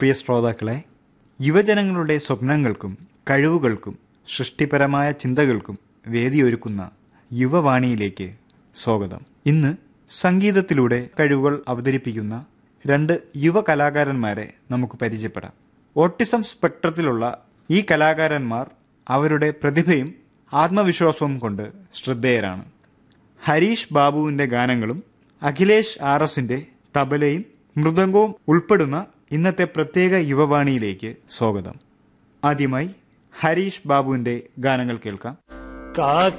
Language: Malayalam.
പ്രിയ ശ്രോതാക്കളെ യുവജനങ്ങളുടെ സ്വപ്നങ്ങൾക്കും കഴിവുകൾക്കും സൃഷ്ടിപരമായ ചിന്തകൾക്കും വേദിയൊരുക്കുന്ന യുവവാണിയിലേക്ക് സ്വാഗതം ഇന്ന് സംഗീതത്തിലൂടെ കഴിവുകൾ അവതരിപ്പിക്കുന്ന രണ്ട് യുവ കലാകാരന്മാരെ നമുക്ക് പരിചയപ്പെടാം ഓട്ടിസം സ്പെക്ട്രത്തിലുള്ള ഈ കലാകാരന്മാർ അവരുടെ പ്രതിഭയും ആത്മവിശ്വാസവും കൊണ്ട് ശ്രദ്ധേയരാണ് ഹരീഷ് ബാബുവിന്റെ ഗാനങ്ങളും അഖിലേഷ് ആർ എസിന്റെ തബലയും മൃദംഗവും ഉൾപ്പെടുന്ന ഇന്നത്തെ പ്രത്യേക യുവവാണിയിലേക്ക് സ്വാഗതം ആദ്യമായി ഹരീഷ് ബാബുവിന്റെ ഗാനങ്ങൾ കേൾക്കാം കാക്ക